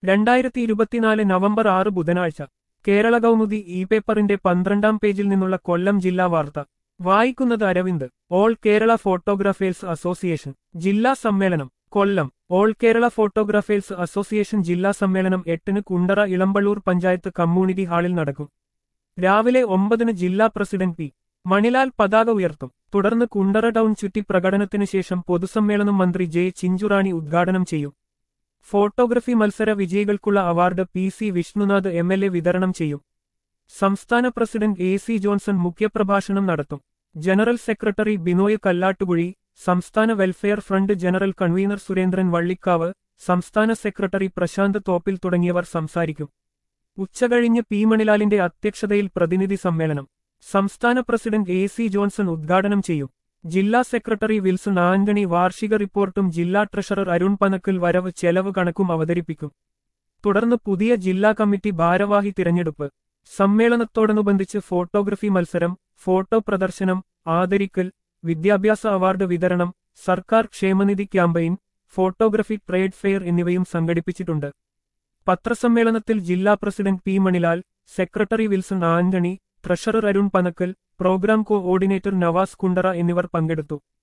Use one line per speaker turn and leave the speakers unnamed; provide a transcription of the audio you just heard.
രണ്ടായിരത്തി ഇരുപത്തിനാല് നവംബർ ആറ് ബുധനാഴ്ച കേരള കൗമുദി ഇ പേപ്പറിന്റെ പന്ത്രണ്ടാം പേജിൽ നിന്നുള്ള കൊല്ലം ജില്ലാ വാർത്ത വായിക്കുന്നത് Aravind all Kerala photographers association ജില്ലാ സമ്മേളനം Kollam all Kerala photographers association ജില്ലാ സമ്മേളനം എട്ടിന് കുണ്ടറ ഇളമ്പള്ളൂർ പഞ്ചായത്ത് കമ്മ്യൂണിറ്റി ഹാളിൽ നടക്കും രാവിലെ ഒമ്പതിന് ജില്ലാ പ്രസിഡന്റ് പി മണിലാൽ പതാക ഉയർത്തും തുടർന്ന് കുണ്ടറ ടൗൺ ചുറ്റി പ്രകടനത്തിന് ശേഷം പൊതുസമ്മേളനം മന്ത്രി ജെ ചിഞ്ചുറാണി ഉദ്ഘാടനം ചെയ്യും ഫോട്ടോഗ്രഫി മത്സര വിജയികൾക്കുള്ള award P C Vishnunath M L A വിതരണം ചെയ്യും സംസ്ഥാന പ്രസിഡന്റ് എ സി ജോൺസൺ മുഖ്യപ്രഭാഷണം നടത്തും ജനറൽ സെക്രട്ടറി ബിനോയ് കല്ലാട്ടുകുഴി സംസ്ഥാന welfare front general convener Surendran Vallikkavu സംസ്ഥാന സെക്രട്ടറി പ്രശാന്ത് തോപ്പിൽ തുടങ്ങിയവർ സംസാരിക്കും ഉച്ചകഴിഞ്ഞ് പി മണിലാലിന്റെ അധ്യക്ഷതയിൽ പ്രതിനിധി സമ്മേളനം സംസ്ഥാന പ്രസിഡന്റ് എ സി ജോൺസൺ ഉദ്ഘാടനം ചെയ്യും ജില്ലാ സെക്രട്ടറി വിൽസൺ ആന്റണി വാർഷിക റിപ്പോർട്ടും ജില്ലാ ട്രഷറർ അരുൺ പനക്കൽ വരവ് ചെലവ് കണക്കും അവതരിപ്പിക്കും തുടർന്ന് പുതിയ ജില്ലാ കമ്മിറ്റി ഭാരവാഹി തിരഞ്ഞെടുപ്പ് സമ്മേളനത്തോടനുബന്ധിച്ച് ഫോട്ടോഗ്രഫി മത്സരം ഫോട്ടോ പ്രദർശനം ആദരിക്കൽ വിദ്യാഭ്യാസ അവാർഡ് വിതരണം സർക്കാർ ക്ഷേമനിധി ക്യാമ്പയിൻ ഫോട്ടോഗ്രഫി ട്രേഡ് ഫെയർ എന്നിവയും സംഘടിപ്പിച്ചിട്ടുണ്ട് പത്രസമ്മേളനത്തിൽ ജില്ലാ president P Manilal secretary Wilson Antony treasurer Arun Panakkal program coordinator Navas Kundara എന്നിവർ പങ്കെടുത്തു